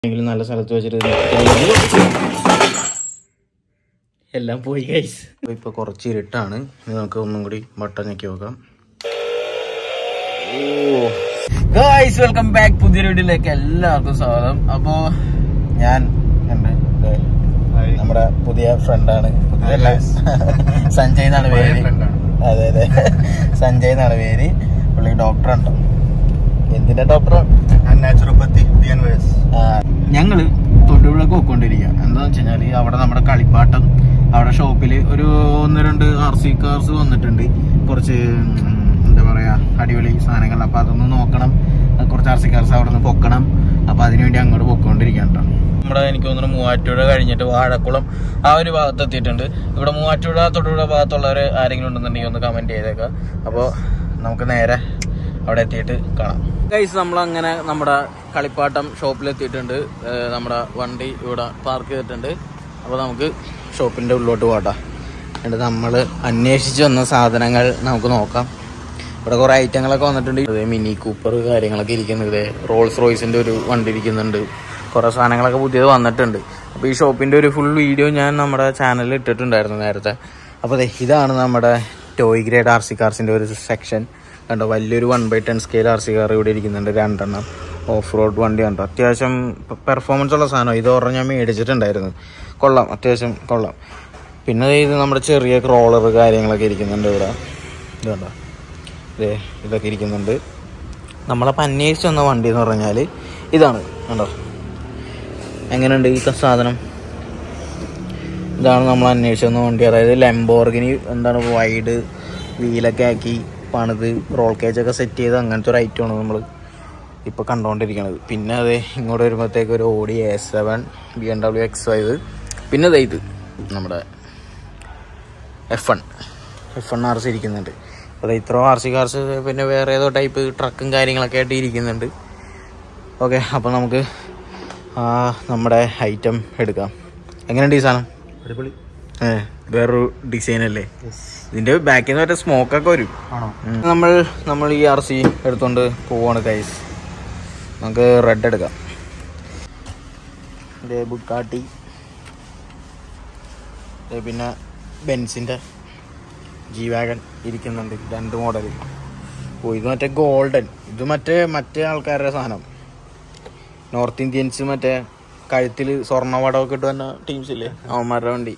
എങ്കിലും നല്ല സ്ഥലത്ത് വെച്ചിട്ട് നിർത്തിയില്ലെങ്കിൽ എല്ലാം പോയി ഗൈസ് ഇപ്പൊ കുറച്ച് ഇരുട്ടാണ് ഇനി നമുക്ക് ഒന്നും കൂടി ബട്ടൺ ഞെക്കി നോക്കാം ഗൈസ് വെൽക്കം ബാക്ക് പുതിയ വീഡിയോയിലേക്ക് എല്ലാവർക്കും സ്വാഗതം അപ്പോ ഞാൻ ഉണ്ട് ദേ, നമ്മുടെ പുതിയ ഫ്രണ്ടാണ് സഞ്ജയ് എന്നാണ് പേര് അതെ അതെ സഞ്ജയ് എന്നാണ് പേര് പുള്ളി ഡോക്ടറുണ്ട് എന്തിന്റെ doctor naturopathy B N Y S ഞങ്ങള് തൊടുപുഴക്ക് പോയിക്കൊണ്ടിരിക്കുക എന്താന്ന് വെച്ച് കഴിഞ്ഞാല് അവിടെ നമ്മുടെ കളിപ്പാട്ടം അവിടെ ഷോപ്പിൽ ഒരു ഒന്ന് രണ്ട് ആർ സി കാർസ് വന്നിട്ടുണ്ട് കുറച്ച് ഉം, എന്താ പറയാ അടിപൊളി സാധനങ്ങൾ അപ്പൊ അതൊന്ന് നോക്കണം അത് കുറച്ച് ആർ സി കാർസ് അവിടെ നിന്ന് പൊക്കണം അപ്പൊ അതിനുവേണ്ടി അങ്ങോട്ട് പൊക്കോണ്ടിരിക്കാൻ കേട്ടോ നമ്മുടെ എനിക്ക് തോന്നുന്നു മൂവാറ്റുപുഴ കഴിഞ്ഞിട്ട് വാഴക്കുളം ആ ഒരു ഭാഗത്ത് എത്തിയിട്ടുണ്ട് ഇവിടെ മൂവാറ്റുപുഴ തൊടുപുഴ ഭാഗത്തുള്ളവർ ആരെങ്കിലും ഉണ്ടെന്നുണ്ടെങ്കിൽ ഒന്ന് കമന്റ് ചെയ്തേക്കാം അപ്പോൾ നമുക്ക് നേരെ അവിടെ എത്തിയിട്ട് കാണാം ഗൈസ് നമ്മൾ അങ്ങനെ നമ്മുടെ കളിപ്പാട്ടം ഷോപ്പിൽ എത്തിയിട്ടുണ്ട് ഏഹ് നമ്മുടെ വണ്ടി ഇവിടെ പാർക്ക് ചെയ്തിട്ടുണ്ട് അപ്പോൾ നമുക്ക് ഷോപ്പിന്റെ ഉള്ളിലോട്ട് പോകട്ടെ എന്നിട്ട് നമ്മൾ അന്വേഷിച്ച് വന്ന സാധനങ്ങൾ നമുക്ക് നോക്കാം ഇവിടെ കുറേ ഐറ്റങ്ങളൊക്കെ വന്നിട്ടുണ്ട് ഇതേ മിനി കൂപ്പർ കാര്യങ്ങളൊക്കെ ഇരിക്കുന്നത് ഇതേ റോൾസ് റോയ്സിന്റെ ഒരു വണ്ടി ഇരിക്കുന്നുണ്ട് കുറേ സാധനങ്ങളൊക്കെ പുതിയത് വന്നിട്ടുണ്ട് അപ്പോൾ ഈ ഷോപ്പിന്റെ ഒരു ഫുൾ വീഡിയോ ഞാൻ നമ്മുടെ ചാനലിൽ ഇട്ടിട്ടുണ്ടായിരുന്നു നേരത്തെ അപ്പോൾ ദേ ഇതാണ് നമ്മുടെ ടോയ് ഗ്രേഡ് ആർ സി കാർസിന്റെ ഒരു സെക്ഷൻ കണ്ടോ വലിയൊരു one by ten scale R C car ഇവിടെ ഇരിക്കുന്നുണ്ട് രണ്ടെണ്ണം ഓഫ് റോഡ് വണ്ടി കണ്ടോ അത്യാവശ്യം പെർഫോമൻസ് ഉള്ള സാധനം ഇത് ഒരെണ്ണം ഞാൻ മേടിച്ചിട്ടുണ്ടായിരുന്നു കൊള്ളാം അത്യാവശ്യം കൊള്ളാം പിന്നെ ദേ ഇത് നമ്മുടെ ചെറിയ ക്രോളർ കാര്യങ്ങളൊക്കെ ഇരിക്കുന്നുണ്ട് ഇവിടെ ഇത് കണ്ടോ ഇതേ ഇതൊക്കെ ഇരിക്കുന്നുണ്ട് നമ്മളപ്പോൾ അന്വേഷിച്ച് വന്ന വണ്ടി എന്ന് പറഞ്ഞാൽ ഇതാണ് കണ്ടോ എങ്ങനെയുണ്ട് ഈ സാധനം ഇതാണ് നമ്മൾ അന്വേഷിച്ച് വന്ന വണ്ടി അതായത് ലെംബോർഗിനി എന്താണ് വൈഡ് വീലൊക്കെ ആക്കി പണിത് റോൾ കേജൊക്കെ സെറ്റ് ചെയ്ത് അങ്ങനത്തെ ഒരു ഐറ്റമാണ് നമ്മൾ ഇപ്പോൾ കണ്ടുകൊണ്ടിരിക്കുന്നത് പിന്നെ അത് ഇങ്ങോട്ട് വരുമ്പോഴത്തേക്ക് ഒരു Audi A seven B M W X five പിന്നെ ദേ ഇത് നമ്മുടെ F one F one R C ഇരിക്കുന്നുണ്ട് അപ്പോൾ ഇത്ര ആർ സി കാർസ് പിന്നെ വേറെ ഏതോ ടൈപ്പ് ട്രക്കും കാര്യങ്ങളൊക്കെ ആയിട്ട് ഇരിക്കുന്നുണ്ട് ഓക്കെ അപ്പോൾ നമുക്ക് ആ നമ്മുടെ ഐറ്റം എടുക്കാം എങ്ങനെയുണ്ട് ഈ സാധനം അടിപൊളി ഏ വേറൊരു ഡിസൈൻ അല്ലേ ഇതിന്റെ ബാക്കിൽ നിന്ന് മറ്റേ സ്മോക്കൊക്കെ വരും ആണോ ഉം. നമ്മൾ നമ്മൾ ഈ ആർ സി എടുത്തോണ്ട് പോവാണ് കൈസ് നമുക്ക് റെഡ് എടുക്കാം ഇത് ബുക്കാട്ടി ഇത് പിന്നെ ബെൻസിന്റെ ജി വാഗൺ ഇരിക്കുന്നുണ്ട് രണ്ട് മോഡൽ ഓ ഇത് മറ്റേ ഗോൾഡൻ ഇത് മറ്റേ മറ്റേ ആൾക്കാരുടെ സാധനം നോർത്ത് ഇന്ത്യൻസ് മറ്റേ കഴുത്തിൽ സ്വർണ്ണ വടമൊക്കെ ഇട്ട് തന്നെ ടീംസ് ഇല്ലേ അവന്മാരുടെ വണ്ടി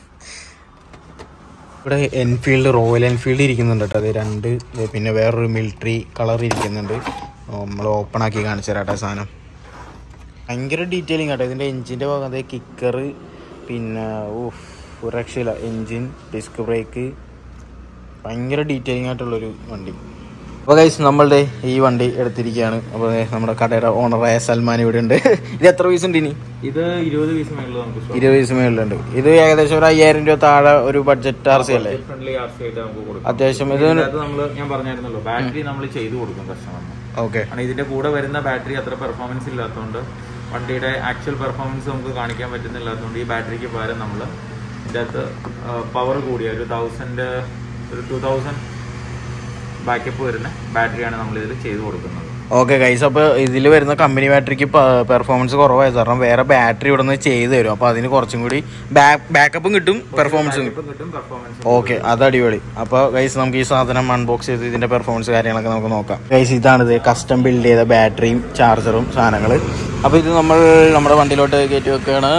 ഇവിടെ എൻഫീൽഡ് റോയൽ എൻഫീൽഡ് ഇരിക്കുന്നുണ്ട് കേട്ടോ അത് രണ്ട് ഇത് പിന്നെ വേറൊരു മിലിറ്ററി കളർ ഇരിക്കുന്നുണ്ട് നമ്മൾ ഓപ്പൺ ആക്കി കാണിച്ചു തരാം കേട്ടോ സാധനം ഭയങ്കര ഡീറ്റെയിലിംഗ് കേട്ടോ ഇതിൻ്റെ എഞ്ചിൻ്റെ ഭാഗം അതേ കിക്കർ പിന്നെ ഊഫ് ഒരു രക്ഷയില്ല എൻജിൻ ഡിസ്ക് ബ്രേക്ക് ഭയങ്കര ഡീറ്റെയിലിംഗ് ആയിട്ടുള്ളൊരു വണ്ടി അപ്പോൾ ഗൈസ് നമ്മളുടെ ഈ വണ്ടി എടുത്തിരിക്കുകയാണ് അപ്പോൾ ദേ നമ്മുടെ കടയുടെ ഓണറായ സൽമാൻ ഇവിടെ ഉണ്ട് ഇത് എത്ര പീസ് ഉണ്ട് ഇനി ഇത് ഇരുപത് പീസ് മേളിൽ നമുക്ക് സ്റ്റോക്ക് ഇരുപത് പീസ് മേളിലുണ്ട് ഇത് ഏകദേശം ഒരു അയ്യായിരം രൂപ താഴെ ഒരു ബഡ്ജറ്റ് ആർ സി അല്ലേ ഫ്രണ്ട്ലി ആർ സി ആയിട്ട് നമുക്ക് കൊടുക്കാം അത്യാവശ്യം ഇത് ഇതിനകത്ത് നമ്മൾ ഞാൻ പറഞ്ഞായിരുന്നല്ലോ ബാറ്ററി നമ്മൾ ചെയ്തു കൊടുക്കും കസ്റ്റമറിന് ഓക്കെ കാരണം ഇതിന്റെ കൂടെ വരുന്ന ബാറ്ററി അത്ര പെർഫോമൻസ് ഇല്ലാത്തതുകൊണ്ട് വണ്ടിയുടെ ആക്ച്വൽ പെർഫോമൻസ് നമുക്ക് കാണിക്കാൻ പറ്റുന്നില്ലാത്തതുകൊണ്ട് ഈ ബാറ്ററിക്ക് പകരം നമ്മൾ ഇതിൻ്റെ അകത്ത് പവർ കൂടിയ ഒരു തൗസൻഡ് ഒരു ടു തൗസൻഡ് ബാക്കപ്പ് വരുന്ന ബാറ്ററിയാണ് നമ്മൾ ഇതിൽ ചെയ്തു കൊടുക്കുന്നത് ഓക്കെ ഗൈസ് അപ്പോൾ ഇതിൽ വരുന്ന കമ്പനി ബാറ്ററിക്ക് പെർഫോമൻസ് കുറവായത് കാരണം വേറെ ബാറ്ററി ഇവിടെ നിന്ന് ചെയ്ത് തരും അപ്പോൾ അതിന് കുറച്ചും കൂടി ബാക്കപ്പും കിട്ടും പെർഫോമൻസും കിട്ടും ഇപ്പം കിട്ടും പെർഫോമൻസ് ഓക്കെ അത് അടിപൊളി അപ്പോൾ ഗൈസ് നമുക്ക് ഈ സാധനം അൺബോക്സ് ചെയ്ത് ഇതിന്റെ പെർഫോമൻസ് കാര്യങ്ങളൊക്കെ നമുക്ക് നോക്കാം ഗൈസ് ഇതാണ് ഇത് കസ്റ്റം ബിൽഡ് ചെയ്ത ബാറ്ററിയും ചാർജറും സാധനങ്ങൾ അപ്പോൾ ഇത് നമ്മൾ നമ്മുടെ വണ്ടിയിലോട്ട് കയറ്റി വെക്കുകയാണ്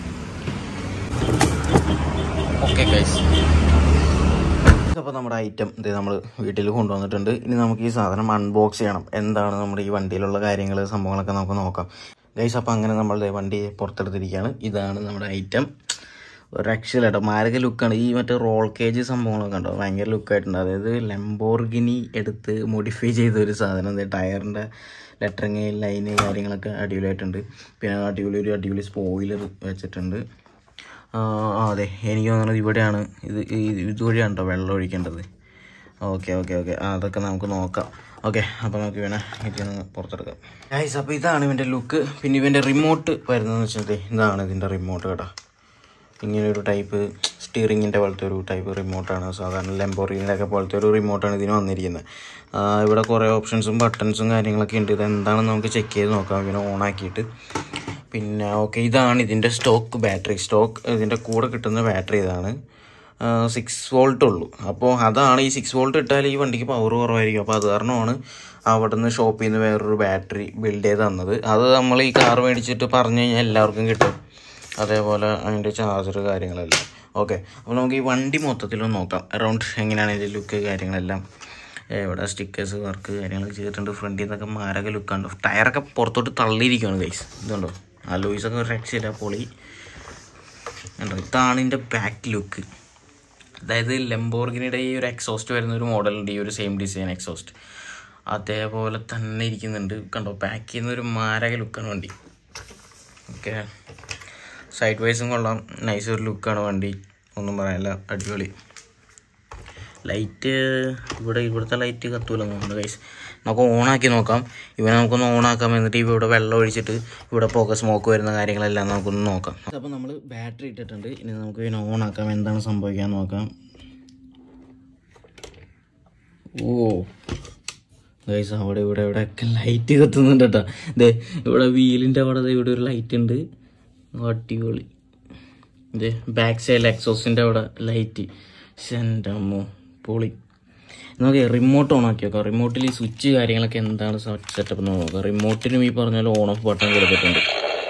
ഓക്കെ ഗൈസ് അപ്പോൾ നമ്മുടെ ഐറ്റം ഇത് നമ്മൾ വീട്ടിൽ കൊണ്ടുവന്നിട്ടുണ്ട് ഇനി നമുക്ക് ഈ സാധനം അൺബോക്സ് ചെയ്യണം എന്താണ് നമ്മുടെ ഈ വണ്ടിയിലുള്ള കാര്യങ്ങൾ സംഭവങ്ങളൊക്കെ നമുക്ക് നോക്കാം ഗൈസ് അപ്പോൾ അങ്ങനെ നമ്മൾ ദേ വണ്ടി പുറത്തെടുത്തിരിക്കുകയാണ് ഇതാണ് നമ്മുടെ ഐറ്റം ഒരു രക്ഷയില്ലാട്ടോ മാരക ലുക്കാണ് ഈ മറ്റേ റോൾ കേജ് സംഭവങ്ങളൊക്കെ ഉണ്ടോ ഭയങ്കര ലുക്കായിട്ടുണ്ട് അതായത് ലെംബോർഗിനി എടുത്ത് മോഡിഫൈ ചെയ്ത ഒരു സാധനം ദേ ടയറിൻ്റെ ലെറ്ററിങ് ലൈന് കാര്യങ്ങളൊക്കെ അടിപൊളിയായിട്ടുണ്ട് പിന്നെ അടിപൊളി ഒരു അടിപൊളി സ്പോയിലർ വെച്ചിട്ടുണ്ട് ആ ആ, അതെ എനിക്ക് തോന്നുന്നത് ഇവിടെയാണ് ഇത് ഈ- ഇതുവഴിയാണ് കേട്ടോ വെള്ളം ഒഴിക്കേണ്ടത് ഓക്കെ ഓക്കെ ഓക്കെ ആ അതൊക്കെ നമുക്ക് നോക്കാം ഓക്കെ അപ്പോൾ നമുക്ക് ഇവനെ ഇതിൽ നിന്ന് പുറത്തെടുക്കാം ഗൈസ് അപ്പോൾ ഇതാണ് ഇവൻ്റെ ലുക്ക് പിന്നെ ഇവൻ്റെ റിമോട്ട് വരുന്നതെന്ന് വെച്ചാൽ ദേ ഇതാണ് ഇതിൻ്റെ റിമോട്ട് കേട്ടോ ഇങ്ങനെ ഒരു ടൈപ്പ് സ്റ്റിയറിങ്ങിൻ്റെ പോലത്തെ ഒരു ടൈപ്പ് റിമോട്ടാണ് സാധാരണ ലെമ്പോറിങ്ങിലൊക്കെ പോലത്തെ ഒരു റിമോട്ടാണ് ഇതിന് വന്നിരിക്കുന്നത് ആ, ഇവിടെ കുറേ ഓപ്ഷൻസും ബട്ടൺസും കാര്യങ്ങളൊക്കെ ഉണ്ട് ഇത് എന്താണെന്ന് നമുക്ക് ചെക്ക് ചെയ്ത് നോക്കാം ഇങ്ങനെ ഓൺ ആക്കിയിട്ട് പിന്നെ ഓക്കെ ഇതാണ് ഇതിൻ്റെ സ്റ്റോക്ക് ബാറ്ററി സ്റ്റോക്ക് ഇതിൻ്റെ കൂടെ കിട്ടുന്ന ബാറ്ററി ഇതാണ് സിക്സ് വോൾട്ട് ഉള്ളൂ അപ്പോൾ അതാണ് ഈ സിക്സ് വോൾട്ട് ഇട്ടാൽ ഈ വണ്ടിക്ക് പവർ കുറവായിരിക്കും അപ്പോൾ അത് കാരണമാണ് അവിടുന്ന് ഷോപ്പിൽ നിന്ന് വേറൊരു ബാറ്ററി ബിൽഡ് ചെയ്ത് തന്നത് അത് നമ്മൾ ഈ കാർ മേടിച്ചിട്ട് പറഞ്ഞു കഴിഞ്ഞാൽ എല്ലാവർക്കും കിട്ടും അതേപോലെ അതിൻ്റെ ചാർജർ കാര്യങ്ങളെല്ലാം ഓക്കെ അപ്പോൾ നമുക്ക് ഈ വണ്ടി മൊത്തത്തിലൊന്ന് നോക്കാം അറൗണ്ട് എങ്ങനെയാണ് ഇതിൻ്റെ ലുക്ക് കാര്യങ്ങളെല്ലാം ഏ, ഇവിടെ സ്റ്റിക്കേഴ്സ് വർക്ക് കാര്യങ്ങളൊക്കെ ചെയ്തിട്ടുണ്ട് ഫ്രണ്ടിൽ നിന്നൊക്കെ മാരക ലുക്കാണ് ടയറൊക്കെ പുറത്തോട്ട് തള്ളിയിരിക്കുകയാണ് ഗൈസ് ഇതുണ്ടോ ആ ലൂയിസൊക്കെ ഒരു രക്ഷയില്ല പൊളി കണ്ടോ ഇതാണ് ഇതിൻ്റെ ബാക്ക് ലുക്ക് അതായത് ലംബോർഗിനിയുടെ ഈ ഒരു എക്സോസ്റ്റ് വരുന്ന ഒരു മോഡലുണ്ട് ഈ ഒരു സെയിം ഡിസൈൻ എക്സോസ്റ്റ് അതേപോലെ തന്നെ ഇരിക്കുന്നുണ്ട് കണ്ടോ പാക്ക് ചെയ്യുന്ന ഒരു മാരക ലുക്കാണ് വണ്ടി ഓക്കെ സൈഡ് വൈസും കൊള്ളാം നൈസ് ഒരു ലുക്കാണ് വണ്ടി ഒന്നും പറയാനില്ല അടിപൊളി ലൈറ്റ് ഇവിടെ ഇവിടുത്തെ ലൈറ്റ് കത്തൂല നമ്മുടെ കൈസ് നമുക്ക് ഓണാക്കി നോക്കാം ഇവനെ നമുക്കൊന്ന് ഓണാക്കാം എന്നിട്ട് ഇവിടെ വെള്ളം ഒഴിച്ചിട്ട് ഇവിടെ പോക സ്മോക്ക് വരുന്ന കാര്യങ്ങളെല്ലാം നമുക്കൊന്ന് നോക്കാം അപ്പോൾ നമ്മൾ ബാറ്ററി ഇട്ടിട്ടുണ്ട് ഇനി നമുക്ക് ഇതിനെ ഓണാക്കാം എന്താണ് സംഭവിക്കാൻ നോക്കാം ഓ ഗൈസ് അവിടെ ഇവിടെ ഇവിടെ ഒക്കെ ലൈറ്റ് കത്തുന്നുണ്ട് കേട്ടോ ദേ ഇവിടെ വീലിൻ്റെ അവിടെ ദേ ഇവിടെ ഒരു ലൈറ്റ് ഉണ്ട് അടിപൊളി ഇത് ബാക്ക് സൈഡിൽ എക്സോസിൻ്റെ അവിടെ ലൈറ്റ് എൻ്റെ അമ്മോ പൊളി നമുക്ക് റിമോട്ട് ഓൺ ആക്കി നോക്കാം റിമോട്ടിൽ ഈ സ്വിച്ച് കാര്യങ്ങളൊക്കെ എന്താണ് സെറ്റപ്പ് എന്ന് നോക്കാം റിമോട്ടിനും ഈ പറഞ്ഞ പോലെ ഓൺ ഓഫ് ബട്ടൺ കൊടുത്തിട്ടുണ്ട്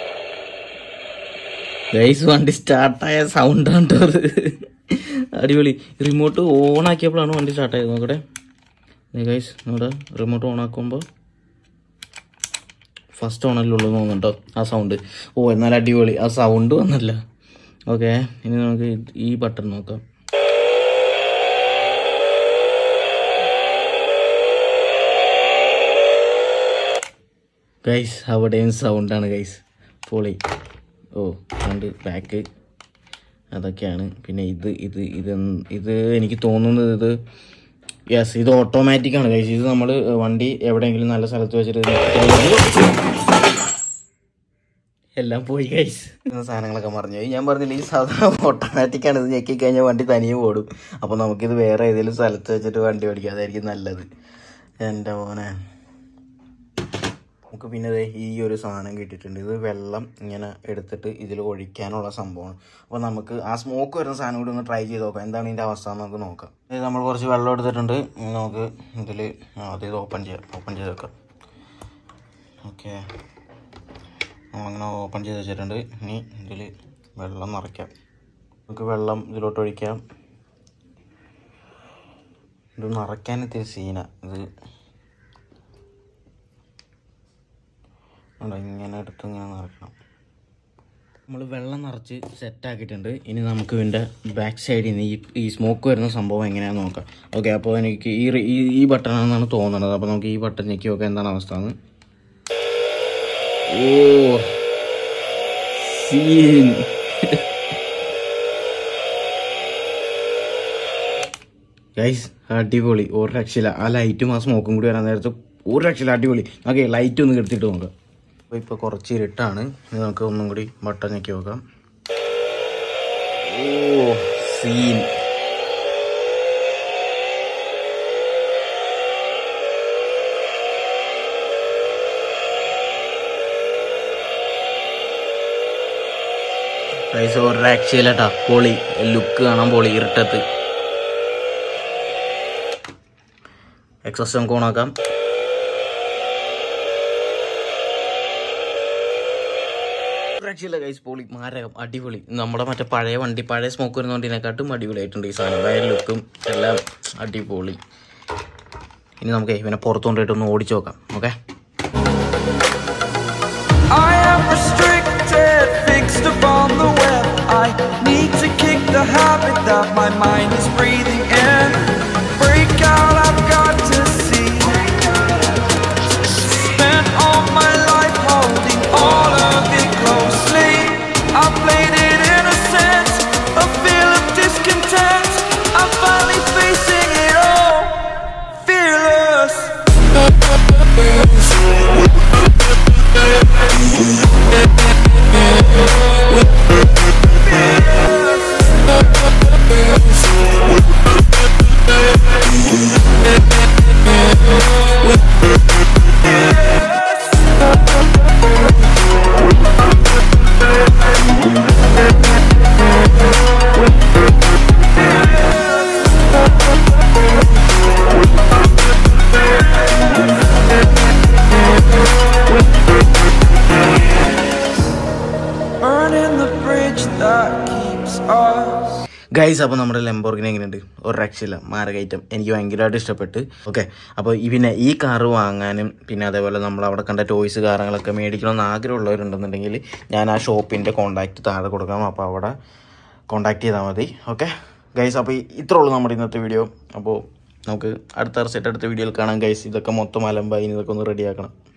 ഗൈസ് വണ്ടി സ്റ്റാർട്ടായ സൗണ്ടാണ് കേട്ടോ അത് അടിപൊളി റിമോട്ട് ഓൺ ആക്കിയപ്പോഴാണ് വണ്ടി സ്റ്റാർട്ടായത് നോക്കട്ടെ ഗൈസ് നമ്മുടെ റിമോട്ട് ഓൺ ആക്കുമ്പോൾ ഫസ്റ്റ് ഓണല്ലുള്ളൂ തോന്നുന്നുണ്ടോ ആ സൗണ്ട് ഓ എന്നാൽ അടിപൊളി ആ സൗണ്ട് വന്നല്ല ഓക്കെ ഇനി നമുക്ക് ഇത് ഈ ബട്ടൺ നോക്കാം ഗൈസ് അവിടെയും സൗണ്ടാണ് ഗൈസ് പൊളി ഓ രണ്ട് ബാക്ക് അതൊക്കെയാണ് പിന്നെ ഇത് ഇത് ഇത് എന്ത്- ഇത് എനിക്ക് തോന്നുന്നത് ഇത് യെസ് ഇത് ഓട്ടോമാറ്റിക് ആണ് ഗൈസ് ഇത് നമ്മൾ വണ്ടി എവിടെയെങ്കിലും നല്ല സ്ഥലത്ത് വെച്ചിട്ട് എല്ലാം പോയി ഗൈസ് സാധനങ്ങളൊക്കെ മറിഞ്ഞു പോയി ഞാൻ പറഞ്ഞില്ല ഈ സാധനം ഓട്ടോമാറ്റിക് ആണ് ഇത് ഞെക്കി കഴിഞ്ഞാൽ വണ്ടി തനിയെ ഓടും അപ്പോൾ നമുക്കിത് വേറെ ഏതെങ്കിലും സ്ഥലത്ത് വെച്ചിട്ട് വണ്ടി ഓടിക്കാം അതായിരിക്കും നല്ലത് എൻ്റെ മോനെ നമുക്ക് പിന്നെ ദേ ഈ ഒരു സാധനം കിട്ടിയിട്ടുണ്ട് ഇത് വെള്ളം ഇങ്ങനെ എടുത്തിട്ട് ഇതിൽ ഒഴിക്കാനുള്ള സംഭവമാണ് അപ്പോൾ നമുക്ക് ആ സ്മോക്ക് വരുന്ന സാധനം കൂടി ഒന്ന് ട്രൈ ചെയ്ത് നോക്കാം എന്താണ് ഇതിൻ്റെ അവസ്ഥ എന്ന് നമുക്ക് നോക്കാം ഇത് നമ്മൾ കുറച്ച് വെള്ളം എടുത്തിട്ടുണ്ട് ഇനി നമുക്ക് ഇതിൽ ആദ്യം ഇത് ഓപ്പൺ ചെയ്യാം ഓപ്പൺ ചെയ്ത് വെക്കാം ഓക്കെ നമ്മളങ്ങനെ ഓപ്പൺ ചെയ്ത് വെച്ചിട്ടുണ്ട് ഇനി ഇതിൽ വെള്ളം നിറയ്ക്കാം നമുക്ക് വെള്ളം ഇതിലോട്ട് ഒഴിക്കാം ഇത് നിറയ്ക്കാൻ ഇത്തിരി സീന ഇത് അവിടെ ഇങ്ങനെ എടുത്ത് ഇങ്ങനെ നിറയ്ക്കണം നമ്മൾ വെള്ളം നിറച്ച് സെറ്റാക്കിയിട്ടുണ്ട് ഇനി നമുക്ക് ഇതിൻ്റെ ബാക്ക് സൈഡിൽ നിന്ന് ഈ ഈ സ്മോക്ക് വരുന്ന സംഭവം എങ്ങനെയാണെന്ന് നോക്കാം ഓക്കെ അപ്പോൾ എനിക്ക് ഈ റി- ഈ ഈ ബട്ടണാണെന്നാണ് തോന്നുന്നത് അപ്പോൾ നമുക്ക് ഈ ബട്ടൺ ഞെക്കി നോക്കാം എന്താണ് അവസ്ഥ എന്ന് ഓ സീൻ ഗൈസ് അടിപൊളി ഒരു രക്ഷയില്ല ആ ലൈറ്റും ആ സ്മോക്കും കൂടി വരാൻ നേരത്ത് ഒരു രക്ഷയില്ല അടിപൊളി ഓക്കെ ലൈറ്റ് ഒന്ന് കെടുത്തിട്ട് നോക്കാം അപ്പോൾ ഇപ്പോൾ കുറച്ച് ഇരുട്ടാണ് ഇനി നമുക്ക് ഒന്നും കൂടി ബട്ടൺ ഞെക്കി നോക്കാം ഓ സീൻ ഗൈസ് ഒരു രക്ഷയില്ലട്ടാ പൊളി ലുക്ക് കാണാൻ പൊളി ഇരുട്ടത്ത് എക്സോസ്റ്റ് നമുക്ക് ഓണാക്കാം രക്ഷയില്ല ഗൈസ് പൊളി മാരകം അടിപൊളി നമ്മുടെ മറ്റേ പഴയ വണ്ടി പഴയ സ്മോക്ക് വരുന്ന വണ്ടിനെക്കാട്ടും അടിപൊളിയായിട്ടുണ്ട് ഈ സാധനം വയർ ലുക്കും എല്ലാം അടിപൊളി ഇനി നമുക്ക് ഇവനെ പുറത്തു കൊണ്ടുപോയിട്ട് ഒന്ന് ഓടിച്ചു നോക്കാം okay I am restricted, fixed upon the web. I need to kick the habit that my mind is breathing in. Break out, I've got to see. Spent all my life holding all of it closely. I played it innocent, a feel of discontent. I'm finally facing it all, fearless. We'll guys അപ്പോൾ നമ്മുടെ ലെമ്പോർഗിന് എങ്ങനെയുണ്ട് ഒരു രക്ഷയില്ല മാരകൈറ്റം എനിക്ക് ഭയങ്കരമായിട്ട് ഇഷ്ടപ്പെട്ട് okay അപ്പോൾ ഈ പിന്നെ ഈ കാറ് വാങ്ങാനും പിന്നെ അതേപോലെ നമ്മൾ അവിടെ കണ്ട ടോയ്സ് കാര്യങ്ങളൊക്കെ മേടിക്കണമെന്ന് ആഗ്രഹമുള്ളവരുണ്ടെന്നുണ്ടെങ്കിൽ ഞാൻ ആ ഷോപ്പിൻ്റെ കോൺടാക്റ്റ് താഴെ കൊടുക്കാം അപ്പോൾ അവിടെ കോൺടാക്ട് ചെയ്താൽ മതി ഓക്കെ ഗൈസ് അപ്പോൾ ഇത്രേ ഉള്ളൂ നമ്മുടെ ഇന്നത്തെ വീഡിയോ അപ്പോൾ നമുക്ക് അടുത്ത സെറ്റ് അടുത്ത വീഡിയോയിൽ കാണാം ഗൈസ് ഇതൊക്കെ മൊത്തം അലമ്പായി ഇതൊക്കെ ഒന്ന് റെഡിയാക്കണം